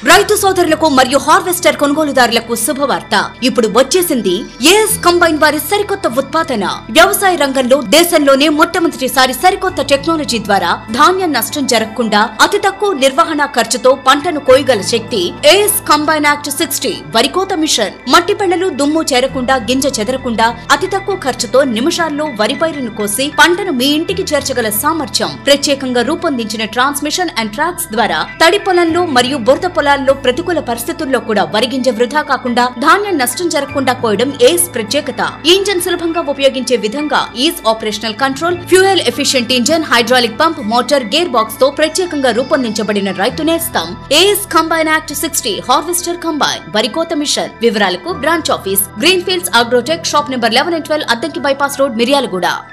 రైతు సోదరులకు మరియు హార్వెస్టర్ కొనుగోలుదారులకు శుభవార్త ఇప్పుడు వచ్చేసింది ఏఎస్ కంబైన్ వారి సరికొత్త ఉత్పాదన వ్యవసాయ రంగంలో దేశంలోనే మొట్టమొదటిసారి సరికొత్త టెక్నాలజీ ద్వారా ధాన్యం నష్టం జరగకుండా అతి తక్కువ నిర్వహణ ఖర్చుతో పంటను కోయగల శక్తి ఏఎస్ కంబైన్ యాక్ట్ సిక్స్టీ వరికోత మిషన్ మట్టి పెళ్లలు దుమ్ము చేరకుండా గింజ చెదరకుండా అతి తక్కువ ఖర్చుతో నిమిషాల్లో వరి పైరును కోసి పంటను మీ ఇంటికి చేర్చగల సామర్థ్యం ప్రత్యేకంగా రూపొందించిన ట్రాన్స్మిషన్ అండ్ ట్రాక్స్ ద్వారా తడి పొలంలో మరియు బురద పొలాల్లో ప్రతికూల పరిస్థితుల్లో కూడా వరిగింజ వృధా కాకుండా ధాన్యం నష్టం జరగకుండా కోయడం ఏస్ ప్రత్యేకత ఈ ఇంజన్ సులభంగా ఉపయోగించే విధంగా ease operational control fuel efficient engine hydraulic pump motor gear box తో ప్రత్యేకంగా రూపొందించబడిన రైతు నేస్తం AS combine act sixty harvester combine వరికోత మిషన్ వివరాలకు branch office green fields agrotech shop number eleven and twelve Addanki bypass road Miryalaguda